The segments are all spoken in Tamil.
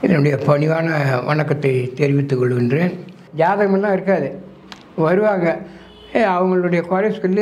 என்னுடைய பணிவான வணக்கத்தை தெரிவித்துக் கொள்கின்றேன் ஜாதகமெல்லாம் இருக்காது வருவாங்க ஏ, அவங்களுடைய குறை சொல்லி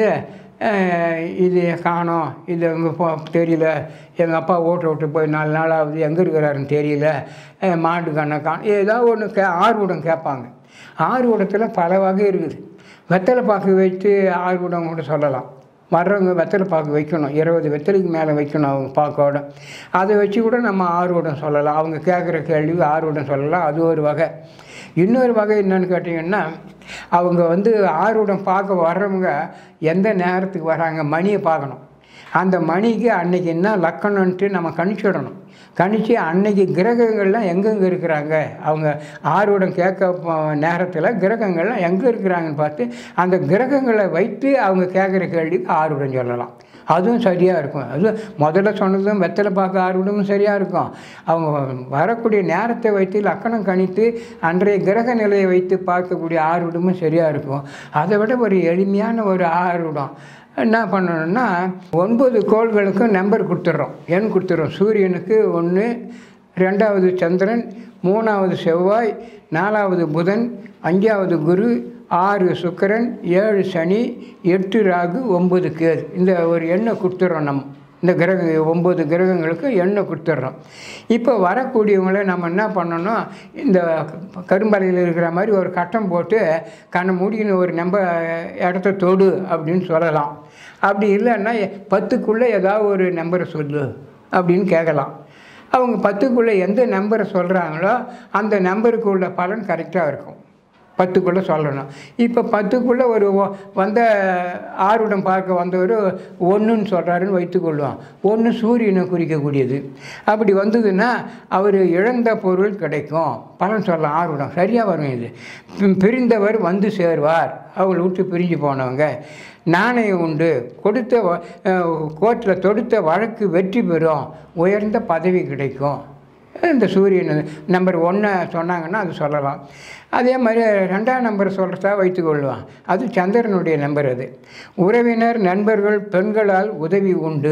அஹ், இது காணோம் இது அங்கே போ தெரியல எங்கள் அப்பா ஓட்ட விட்டு போய் நாலு நாள் ஆகுது எங்கே இருக்கிறாருன்னு தெரியல அஹ், மாட்டு கண்ணை காணும் ஏதாவது ஒன்று கே ஆர்வடம் கேட்பாங்க ஆர்வடத்தில் பல வகை இருக்குது வெத்தலை பாக்கு வைத்து ஆர்வடம் கூட சொல்லலாம் வர்றவங்க வெத்தலை பாக்கு வைக்கணும் இருபது வெத்தலைக்கு மேலே வைக்கணும் அவங்க பாக்கோட அதை வச்சு கூட நம்ம ஆர்வடம் சொல்லலாம் அவங்க கேட்குற கேள்வி ஆர்வடம் சொல்லலாம் அது ஒரு வகை இன்னொரு வகை என்னன்னு கேட்டிங்கன்னா அவங்க வந்து ஆர்வடம் பார்க்க வர்றவங்க எந்த நேரத்துக்கு வராங்க மணியை பார்க்கணும் அந்த மணிக்கு அன்னைக்கு என்ன லக்கணம்ன்ட்டு நம்ம கணிச்சிடணும் கணிச்சு அன்னைக்கு கிரகங்கள்லாம் எங்கெங்கே இருக்கிறாங்க அவங்க ஆர்வடம் கேட்க நேரத்தில் கிரகங்கள்லாம் எங்கே இருக்கிறாங்கன்னு பார்த்து அந்த கிரகங்களை வைத்து அவங்க கேட்குற கேள்விக்கு ஆர்வடம் சொல்லலாம் அதுவும் சரியாக இருக்கும் அது முதல்ல சொன்னதும் வெத்தலை பார்க்க ஆர்வடமும் சரியாக இருக்கும் அவங்க வரக்கூடிய நேரத்தை வைத்து லக்கணம் கணித்து அன்றைய கிரக நிலையை வைத்து பார்க்கக்கூடிய ஆர்வடமும் சரியாக இருக்கும் அதை விட ஒரு எளிமையான ஒரு ஆர்வடம் என்ன பண்ணணும்னா ஒன்பது கோள்களுக்கும் நம்பர் கொடுத்துட்றோம் எண் கொடுத்துட்றோம் சூரியனுக்கு ஒன்று ரெண்டாவது சந்திரன் மூணாவது செவ்வாய் நாலாவது புதன் அஞ்சாவது குரு ஆறு சுக்கிரன் ஏழு சனி எட்டு ராகு ஒம்பது கேது இந்த ஒரு எண்ணை கொடுத்துட்றோம் நம்ம இந்த கிரக ஒம்பது கிரகங்களுக்கு எண்ணெய் கொடுத்துட்றோம் இப்போ வரக்கூடியவங்கள நம்ம என்ன பண்ணணும் இந்த கரும்பலையில் இருக்கிற மாதிரி ஒரு கட்டம் போட்டு கண்ணை மூடின்னு ஒரு நம்ப இடத்த தொடு அப்படின்னு சொல்லலாம் அப்படி இல்லைன்னா பத்துக்குள்ளே ஏதாவது ஒரு நம்பரை சொல்லு அப்படின்னு கேட்கலாம் அவங்க பத்துக்குள்ளே எந்த நம்பரை சொல்கிறாங்களோ அந்த நம்பருக்கு உள்ள பலன் கரெக்டாக இருக்கும் பத்துக்குள்ளே சொல்லணும் இப்போ பத்துக்குள்ளே ஒரு ஒ- வந்த ஆறுடம் பார்க்க வந்தவர் ஒன்றுன்னு சொல்கிறாருன்னு வைத்துக்கொள்வோம் ஒன்று சூரியனை குறிக்கக்கூடியது அப்படி வந்ததுன்னா அவர் இழந்த பொருள் கிடைக்கும் பலன் சொல்லலாம் ஆறுடம் சரியாக வரும் இது பி- பிரிந்தவர் வந்து சேர்வார் அவங்களை விட்டு பிரிஞ்சு போனவங்க நாணயம் உண்டு கொடுத்த கோர்ட்டில் தொடுத்த வழக்கு வெற்றி பெறும் உயர்ந்த பதவி கிடைக்கும் இந்த சூரியன் நம்பர் ஒன்றை சொன்னாங்கன்னா அது சொல்லலாம் அதே மாதிரி ரெண்டாம் நம்பர் சொல்கிறதா வைத்துக்கொள்வான் அது சந்திரனுடைய நம்பர் அது உறவினர் நண்பர்கள் பெண்களால் உதவி உண்டு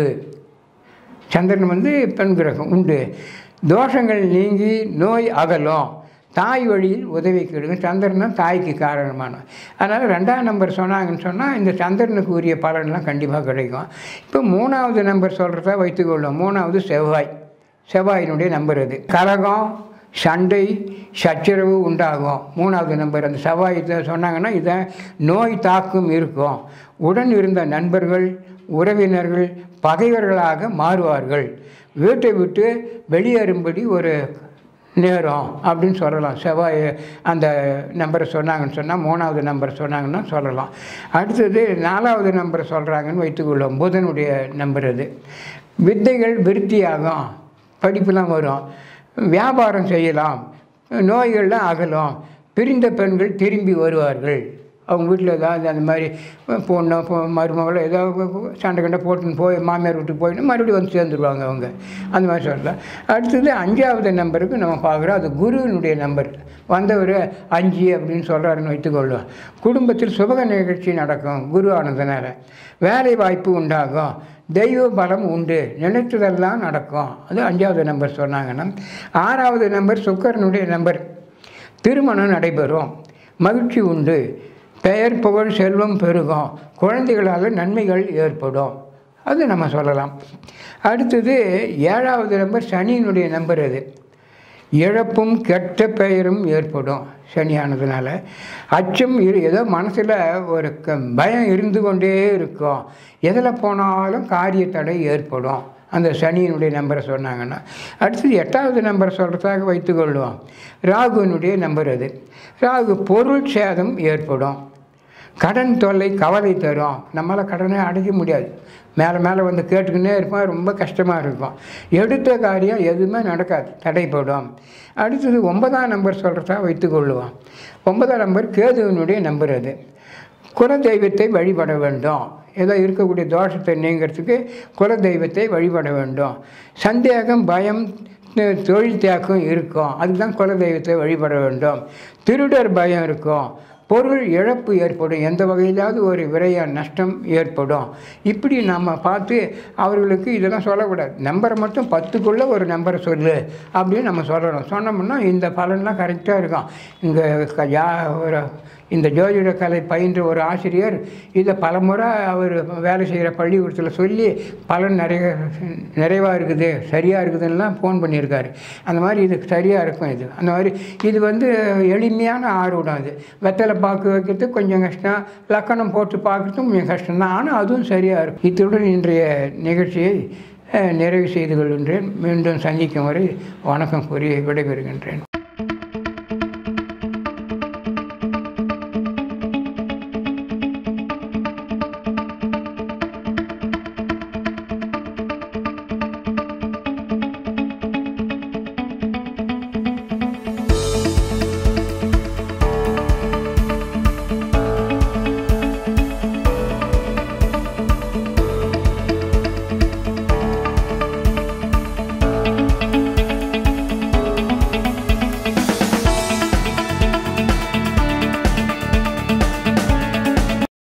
சந்திரன் வந்து பெண் கிரகம் உண்டு தோஷங்கள் நீங்கி நோய் அகலும் தாய் வழியில் உதவி கிடைக்கும் சந்திரன் தான் தாய்க்கு காரணமான அதனால் ரெண்டாம் நம்பர் சொன்னாங்கன்னு சொன்னால் இந்த சந்திரனுக்கு உரிய பலன்லாம் கண்டிப்பாக கிடைக்கும் இப்போ மூணாவது நம்பர் சொல்கிறதா வைத்துக்கொள்வோம் மூணாவது செவ்வாய் செவ்வாயினுடைய நம்பர் அது கலகம் சண்டை சச்சரவு உண்டாகும் மூணாவது நம்பர் அந்த செவ்வாய் இதை சொன்னாங்கன்னா இதை நோய் தாக்கும் இருக்கும் உடன் இருந்த நண்பர்கள் உறவினர்கள் பகைவர்களாக மாறுவார்கள் வீட்டை விட்டு வெளியேறும்படி ஒரு நேரம் அப்படின்னு சொல்லலாம் செவ்வாய் அந்த நம்பரை சொன்னாங்கன்னு சொன்னால் மூணாவது நம்பர் சொன்னாங்கன்னா சொல்லலாம் அடுத்தது நாலாவது நம்பர் சொல்கிறாங்கன்னு வைத்துக்கொள்வோம் புதனுடைய நம்பர் அது வித்தைகள் விருத்தியாகும் படிப்புலாம் வரும் வியாபாரம் செய்யலாம் நோய்கள்லாம் அகலும் பிரிந்த பெண்கள் திரும்பி வருவார்கள் அவங்க வீட்டில் ஏதாவது அந்த மாதிரி பொண்ணோ பொ மருமகளோ ஏதாவது சண்டை கண்டை போட்டுன்னு போய் மாமியார் வீட்டுக்கு போயிட்டு மறுபடியும் வந்து சேர்ந்துருவாங்க அவங்க அந்த மாதிரி சொல்லலாம் அடுத்தது அஞ்சாவது நம்பருக்கு நம்ம பார்க்குறோம் அது குருவினுடைய நம்பர் வந்தவர் அஞ்சு அப்படின்னு சொல்கிறாருன்னு வைத்துக்கொள்ளும் குடும்பத்தில் சுபக நிகழ்ச்சி நடக்கும் குரு ஆனதுனால வேலை வாய்ப்பு உண்டாகும் தெய்வ பலம் உண்டு நினைத்ததெல்லாம் நடக்கும் அது அஞ்சாவது நம்பர் சொன்னாங்கன்னா ஆறாவது நம்பர் சுக்கரனுடைய நம்பர் திருமணம் நடைபெறும் மகிழ்ச்சி உண்டு பெயர் புகழ் செல்வம் பெருகும் குழந்தைகளால் நன்மைகள் ஏற்படும் அது நம்ம சொல்லலாம் அடுத்தது ஏழாவது நம்பர் சனியினுடைய நம்பர் அது இழப்பும் கெட்ட பெயரும் ஏற்படும் சனியானதுனால அச்சம் இரு ஏதோ மனசில் ஒரு க பயம் இருந்து கொண்டே இருக்கும் எதில் போனாலும் காரிய தடை ஏற்படும் அந்த சனியினுடைய நம்பரை சொன்னாங்கன்னா அடுத்தது எட்டாவது நம்பர் சொல்கிறதாக வைத்துக்கொள்வோம் ராகுனுடைய நம்பர் அது ராகு பொருள் சேதம் ஏற்படும் கடன் தொல்லை கவலை தரும் நம்மளால் கடனை அடைக்க முடியாது மேலே மேலே வந்து கேட்டுக்கின்னே இருப்போம் ரொம்ப கஷ்டமாக இருக்கும் எடுத்த காரியம் எதுவுமே நடக்காது தடைப்படும் அடுத்தது ஒன்பதாம் நம்பர் சொல்கிறதா வைத்துக்கொள்ளுவோம் ஒன்பதாம் நம்பர் கேதுவினுடைய நம்பர் அது குலதெய்வத்தை வழிபட வேண்டும் ஏதோ இருக்கக்கூடிய தோஷத்தை நீங்கிறதுக்கு குலதெய்வத்தை வழிபட வேண்டும் சந்தேகம் பயம் த- தொழில் தேக்கம் இருக்கும் அதுதான் குலதெய்வத்தை வழிபட வேண்டும் திருடர் பயம் இருக்கும் பொருள் இழப்பு ஏற்படும் எந்த வகையிலாவது ஒரு விரைய நஷ்டம் ஏற்படும் இப்படி நம்ம பார்த்து அவர்களுக்கு இதெல்லாம் சொல்லக்கூடாது நம்பரை மட்டும் பத்துக்குள்ளே ஒரு நம்பரை சொல்லு அப்படின்னு நம்ம சொல்லணும் சொன்னோம்னா இந்த பலன்லாம் கரெக்டாக இருக்கும் இங்கே க- யா ஒரு இந்த ஜோதிட கலை பயின்ற ஒரு ஆசிரியர் இதை பலமுறை அவர் வேலை செய்கிற பள்ளிக்கூடத்தில் சொல்லி பலன் நிறைய நிறைவாக இருக்குது சரியாக இருக்குதுன்னெலாம் ஃபோன் பண்ணியிருக்காரு அந்த மாதிரி இது சரியாக இருக்கும் இது அந்த மாதிரி இது வந்து எளிமையான ஆர்வம் அது வெத்தலை பாக்கு வைக்கிறது கொஞ்சம் கஷ்டம் லக்கணம் போட்டு பார்க்குறதும் கொஞ்சம் கஷ்டம்தான் ஆனால் அதுவும் சரியாக இருக்கும் இத்துடன் இன்றைய நிகழ்ச்சியை அஹ், நிறைவு செய்து கொள்கின்றேன் மீண்டும் சந்திக்கும் வரை வணக்கம் கூறி விடைபெறுகின்றேன்